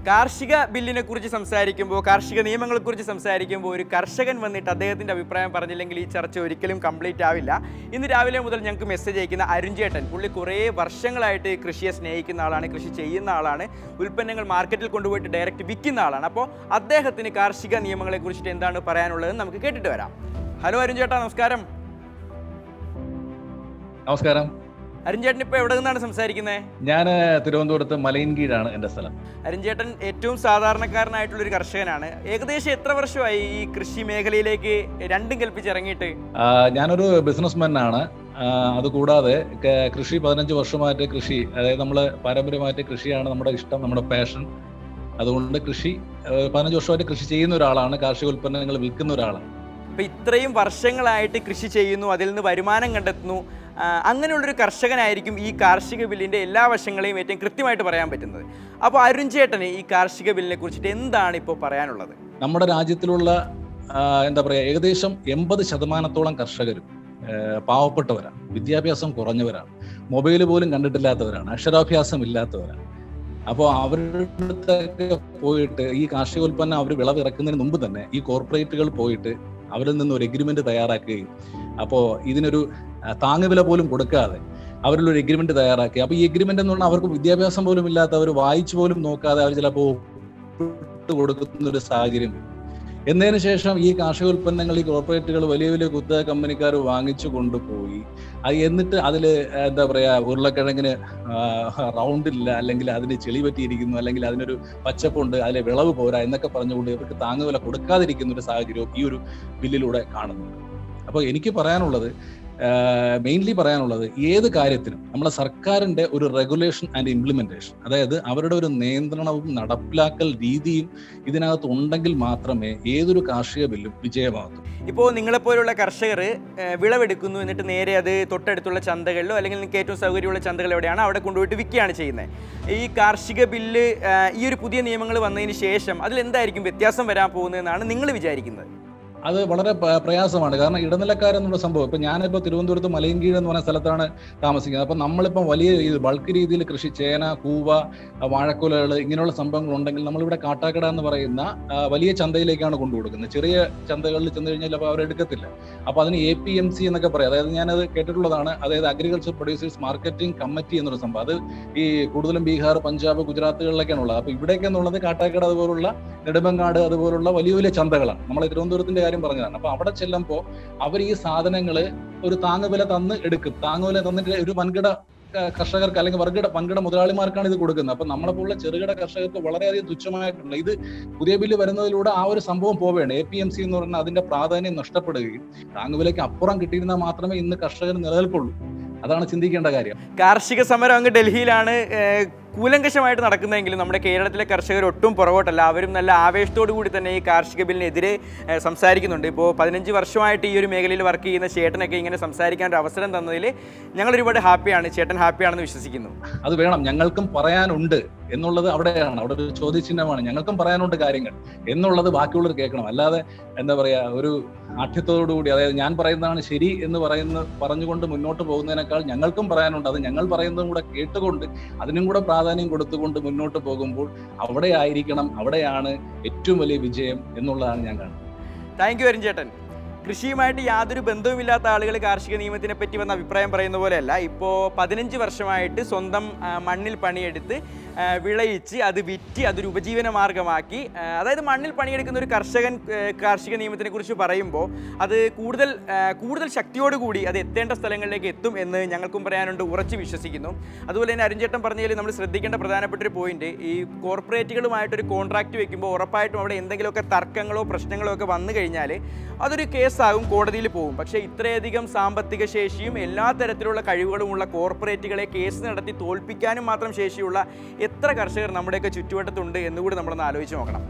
കാർഷിക ബില്ലിനെ കുറിച്ച് സംസാരിക്കുമ്പോൾ കാർഷിക നിയമങ്ങളെ കുറിച്ച് സംസാരിക്കുമ്പോൾ ഒരു കർഷകൻ വന്നിട്ട് അദ്ദേഹത്തിന്റെ അഭിപ്രായം പറഞ്ഞില്ലെങ്കിൽ ഈ ചർച്ച ഒരിക്കലും കംപ്ലീറ്റ് ആവില്ല ഇന്ന് രാവിലെ മുതൽ ഞങ്ങൾക്ക് മെസ്സേജ് അയക്കുന്ന അരുൺചേട്ടൻ പുള്ളി കുറേ വർഷങ്ങളായിട്ട് കൃഷിയെ സ്നേഹിക്കുന്ന ആളാണ് കൃഷി ചെയ്യുന്ന ആളാണ് ഉൽപ്പന്നങ്ങൾ മാർക്കറ്റിൽ കൊണ്ടുപോയിട്ട് ഡയറക്റ്റ് വിൽക്കുന്ന ആളാണ് അപ്പോൾ അദ്ദേഹത്തിന് കാർഷിക നിയമങ്ങളെ കുറിച്ചിട്ട് എന്താണ് പറയാനുള്ളതെന്ന് നമുക്ക് കേട്ടിട്ട് വരാം ഹലോ അരുൺചേട്ടാ നമസ്കാരം നമസ്കാരം അരുൺചേട്ടൻ ഇപ്പോൾ എവിടെ നിന്നാണ് സംസാരിക്കുന്നത് ഞാൻ തിരുവനന്തപുരത്ത് മലയൻകീഴാണ് എൻ്റെ സ്ഥലം അരുൺചേട്ടൻ ഏറ്റവും സാധാരണക്കാരനായിട്ടുള്ള ഒരു കർഷകനാണ് ഏകദേശം എത്ര വർഷമായി ഈ കൃഷി മേഖലയിലേക്ക് രണ്ടും കൽപ്പിച്ചിറങ്ങിയിട്ട് ആ, ഞാനൊരു ബിസിനസ്മാൻ ആണ് ആ, അതുകൂടാതെ ക- കൃഷി പതിനഞ്ച് വർഷമായിട്ട് കൃഷി അതായത് നമ്മൾ പാരമ്പര്യമായിട്ട് കൃഷിയാണ് നമ്മുടെ ഇഷ്ടം നമ്മുടെ പാഷൻ അതുകൊണ്ട് കൃഷി ആ, പതിനഞ്ച് വർഷമായിട്ട് കൃഷി ചെയ്യുന്ന ഒരാളാണ് കാർഷിക ഉൽപ്പന്നങ്ങൾ വിൽക്കുന്ന ഒരാളാണ് അപ്പോൾ ഇത്രയും വർഷങ്ങളായിട്ട് കൃഷി ചെയ്യുന്നു അതിൽ നിന്ന് വരുമാനം കണ്ടെത്തുന്നു ആ, അങ്ങനെയുള്ളൊരു കർഷകനായിരിക്കും ഈ കാർഷിക ബില്ലിൻ്റെ എല്ലാ വശങ്ങളെയും ഏറ്റവും കൃത്യമായിട്ട് പറയാൻ പറ്റുന്നത് അപ്പോൾ അരുൺ ചേട്ടന് ഈ കാർഷിക ബില്ലിനെ കുറിച്ചിട്ട് എന്താണ് ഇപ്പോൾ പറയാനുള്ളത് നമ്മുടെ രാജ്യത്തിലുള്ള ആ, എന്താ പറയുക ഏകദേശം എൺപത് ശതമാനത്തോളം കർഷകരും ആ, പാവപ്പെട്ടവരാണ് വിദ്യാഭ്യാസം കുറഞ്ഞവരാണ് മൊബൈൽ പോലും കണ്ടിട്ടില്ലാത്തവരാണ് അക്ഷരാഭ്യാസം ഇല്ലാത്തവരാണ് അപ്പോൾ അവരുടെ അടുത്തൊക്കെ പോയിട്ട് ഈ കാർഷിക ഉൽപ്പന്നം അവർ വിളവിറക്കുന്നതിന് മുമ്പ് തന്നെ ഈ കോർപ്പറേറ്റുകൾ പോയിട്ട് അവരിൽ നിന്ന് ഒരു എഗ്രിമെന്റ് തയ്യാറാക്കുകയും അപ്പോൾ ഇതിനൊരു ആ, താങ്ങുവില പോലും കൊടുക്കാതെ അവരിൽ ഒരു എഗ്രിമെന്റ് തയ്യാറാക്കി അപ്പോൾ ഈ എഗ്രിമെന്റ് എന്ന് പറഞ്ഞാൽ അവർക്ക് വിദ്യാഭ്യാസം പോലും ഇല്ലാത്തവർ വായിച്ചു പോലും നോക്കാതെ അവർ ചിലപ്പോൾ ഒപ്പിട്ട് കൊടുക്കുന്ന ഒരു സാഹചര്യം വരും. എന്നതിന് ശേഷം ഈ കാർഷിക ഉൽപ്പന്നങ്ങൾ ഈ കോർപ്പറേറ്റുകൾ വലിയ വലിയ കുത്തക കമ്പനിക്കാർ വാങ്ങിച്ചു കൊണ്ടുപോയി അത് എന്നിട്ട് അതിൽ എന്താ പറയാ ഉരുളക്കിഴങ്ങിന് റൗണ്ടില്ല അല്ലെങ്കിൽ അതിന് ചെളി പറ്റിയിരിക്കുന്നു അല്ലെങ്കിൽ അതിനൊരു പച്ചപ്പുണ്ട് അതിലെ വിളവ് പോരാ എന്നൊക്കെ പറഞ്ഞുകൊണ്ട് ഇവർക്ക് താങ്ങുവില കൊടുക്കാതിരിക്കുന്ന ഒരു സാഹചര്യവും ഈ ഒരു ബില്ലിലൂടെ കാണുന്നുണ്ട് അപ്പോൾ എനിക്ക് പറയാനുള്ളത് മെയിൻലി പറയാനുള്ളത് ഏത് കാര്യത്തിനും നമ്മളെ സർക്കാരിന്റെ ഒരു റെഗുലേഷൻ ആൻഡ് ഇംപ്ലിമെന്റേഷൻ അതായത് അവരുടെ ഒരു നിയന്ത്രണവും നടപ്പിലാക്കൽ രീതിയും ഇതിനകത്ത് ഉണ്ടെങ്കിൽ മാത്രമേ ഏതൊരു കാർഷിക ബില്ലും വിജയമാകൂ ഇപ്പോൾ നിങ്ങളെപ്പോലുള്ള കർഷകർ വിളവെടുക്കുന്നു എന്നിട്ട് നേരെ അത് തൊട്ടടുത്തുള്ള ചന്തകളിലോ അല്ലെങ്കിൽ നിങ്ങൾക്ക് ഏറ്റവും സൗകര്യമുള്ള ചന്തകൾ എവിടെയാണ് അവിടെ കൊണ്ടുപോയിട്ട് വിൽക്കുകയാണ് ചെയ്യുന്നത് ഈ കാർഷിക ബില്ല് ആ, ഈ ഒരു പുതിയ നിയമങ്ങൾ വന്നതിന് ശേഷം അതിൽ എന്തായിരിക്കും വ്യത്യാസം വരാൻ പോകുന്നതെന്നാണ് നിങ്ങൾ വിചാരിക്കുന്നത് അത് വളരെ പ- പ്രയാസമാണ് കാരണം ഇടനിലക്കാരെന്നുള്ള സംഭവം ഇപ്പൊ ഞാനിപ്പോ തിരുവനന്തപുരത്ത് മലയൻകീഴ് എന്ന് പറഞ്ഞ സ്ഥലത്താണ് താമസിക്കുന്നത് അപ്പൊ നമ്മളിപ്പം വലിയ ഇത് ബൾക്ക് രീതിയിൽ കൃഷി ചേന കൂവ ആ, വാഴക്കുലകൾ ഇങ്ങനെയുള്ള സംഭവങ്ങൾ ഉണ്ടെങ്കിൽ നമ്മളിവിടെ കാട്ടാക്കട എന്ന് പറയുന്ന ആ, വലിയ ചന്തയിലേക്കാണ് കൊണ്ടുകൊടുക്കുന്നത് ചെറിയ ചന്തകളിൽ ചെന്ന് കഴിഞ്ഞാൽ അപ്പോൾ അവരെടുക്കത്തില്ല അപ്പൊ അതിന് എ പി എം സി എന്നൊക്കെ പറയും അതായത് ഞാനത് കേട്ടിട്ടുള്ളതാണ് അതായത് അഗ്രികൾച്ചർ പ്രൊഡ്യൂസേഴ്സ് മാർക്കറ്റിംഗ് കമ്മിറ്റി എന്നൊരു സംഭവം അത് ഈ കൂടുതലും ബീഹാർ പഞ്ചാബ് ഗുജറാത്തുകളിലൊക്കെയാണ് ഉള്ളത് അപ്പൊ ഇവിടേക്ക് എന്നുള്ളത് കാട്ടാക്കട അതുപോലുള്ള നെടുമങ്ങാട് അതുപോലുള്ള വലിയ വലിയ ചന്തകളാണ് നമ്മളെ തിരുവനന്തപുരത്തിന്റെ കാര്യം പറഞ്ഞതാണ് അപ്പൊ അവിടെ ചെല്ലുമ്പോൾ അവർ ഈ സാധനങ്ങൾ ഒരു താങ്ങുവില തന്ന് എടുക്കും താങ്ങുവില തന്നിട്ട് ഒരു വൻകിട ക- കർഷകർക്ക് അല്ലെങ്കിൽ വർഗിട വൻകിട മുതലാളിമാർക്കാണ് ഇത് കൊടുക്കുന്നത് അപ്പൊ നമ്മളെ പോലുള്ള ചെറുകിട കർഷകർക്ക് വളരെയധികം തുച്ഛമായിട്ടുള്ള ഇത് പുതിയ ബില്ല് വരുന്നതിലൂടെ ആ ഒരു സംഭവം പോവുകയാണ് എ പി എം സി എന്ന് പറഞ്ഞാൽ അതിന്റെ പ്രാധാന്യം നഷ്ടപ്പെടുകയും താങ്ങുവിലയ്ക്ക് അപ്പുറം കിട്ടിയിരുന്നാൽ മാത്രമേ ഇന്ന് കർഷകർ നിലനിൽപ്പുള്ളൂ അതാണ് ചിന്തിക്കേണ്ട കാര്യം കാർഷിക സമരം അങ്ങ് ഡൽഹിയിലാണ് ഏഹ്, കൂലങ്കഷമായിട്ട് നടക്കുന്നതെങ്കിലും നമ്മുടെ കേരളത്തിലെ കർഷകർ ഒട്ടും പുറകോട്ടല്ല അവരും നല്ല ആവേശത്തോടു കൂടി തന്നെ ഈ കാർഷിക ബില്ലിനെതിരെ ഏഹ്, സംസാരിക്കുന്നുണ്ട് ഇപ്പോൾ പതിനഞ്ച് വർഷമായിട്ട് ഈ ഒരു മേഖലയിൽ വർക്ക് ചെയ്യുന്ന ചേട്ടനൊക്കെ ഇങ്ങനെ സംസാരിക്കാൻ ഒരു അവസരം തന്നതിൽ ഞങ്ങൾ ഒരുപാട് ഹാപ്പിയാണ് ചേട്ടൻ ഹാപ്പിയാണെന്ന് വിശ്വസിക്കുന്നു അത് വേണം ഞങ്ങൾക്കും പറയാനുണ്ട് എന്നുള്ളത് അവിടെയാണ് അവിടെ ഒരു ചോദ്യചിഹ്നമാണ് ഞങ്ങൾക്കും പറയാനുണ്ട് കാര്യങ്ങൾ എന്നുള്ളത് ബാക്കിയുള്ളവർ കേൾക്കണം അല്ലാതെ എന്താ പറയാ ഒരു ആഠ്യത്തോടുകൂടി അതായത് ഞാൻ പറയുന്നതാണ് ശരി എന്ന് പറയുന്ന പറഞ്ഞുകൊണ്ട് മുന്നോട്ട് പോകുന്നതിനേക്കാൾ ഞങ്ങൾക്കും പറയാനുണ്ട് അത് ഞങ്ങൾ പറയുന്നതും കൂടെ കേട്ടുകൊണ്ട് അതിനും കൂടെ പ്രാധാന്യം കൊടുത്തുകൊണ്ട് മുന്നോട്ട് പോകുമ്പോൾ അവിടെ ആയിരിക്കണം അവിടെയാണ് ഏറ്റവും വലിയ വിജയം എന്നുള്ളതാണ് ഞാൻ കാണുന്നത് താങ്ക് യു അരുൺ ചേട്ടൻ കൃഷിയുമായിട്ട് യാതൊരു ബന്ധവുമില്ലാത്ത ആളുകൾ കാർഷിക നിയമത്തിനെ പറ്റി വന്ന അഭിപ്രായം പറയുന്ന പോലെയല്ല ഇപ്പോൾ പതിനഞ്ച് വർഷമായിട്ട് സ്വന്തം ആ, മണ്ണിൽ പണിയെടുത്ത് ആ, വിളയിച്ച് അത് വിറ്റ് അതൊരു ഉപജീവന മാർഗമാക്കി ആ, അതായത് മണ്ണിൽ പണിയെടുക്കുന്ന ഒരു കർഷകൻ ആ, കാർഷിക നിയമത്തിനെ കുറിച്ച് പറയുമ്പോൾ അത് കൂടുതൽ ആ, കൂടുതൽ ശക്തിയോടുകൂടി അത് എത്തേണ്ട സ്ഥലങ്ങളിലേക്ക് എത്തും എന്ന് ഞങ്ങൾക്കും പറയാനുണ്ട് ഉറച്ച് വിശ്വസിക്കുന്നു അതുപോലെ തന്നെ അരുൺചേട്ടൻ പറഞ്ഞതിൽ നമ്മൾ ശ്രദ്ധിക്കേണ്ട പ്രധാനപ്പെട്ട ഒരു പോയിന്റ് ഈ കോർപ്പറേറ്റുകളുമായിട്ടൊരു കോൺട്രാക്ട് വെക്കുമ്പോൾ ഉറപ്പായിട്ടും അവിടെ എന്തെങ്കിലുമൊക്കെ തർക്കങ്ങളോ പ്രശ്നങ്ങളോ ഒക്കെ വന്നു കഴിഞ്ഞാൽ അതൊരു കേസാകും കോടതിയിൽ പോകും പക്ഷേ ഇത്രയധികം സാമ്പത്തിക ശേഷിയും എല്ലാ തരത്തിലുള്ള കഴിവുകളുമുള്ള കോർപ്പറേറ്റുകളെ കേസ് നടത്തി തോൽപ്പിക്കാനും മാത്രം ശേഷിയുള്ള എത്ര കർഷകർ നമ്മുടെയൊക്കെ ചുറ്റുവട്ടത്തുണ്ട് എന്നുകൂടി നമ്മളൊന്ന് ആലോചിച്ച് നോക്കണം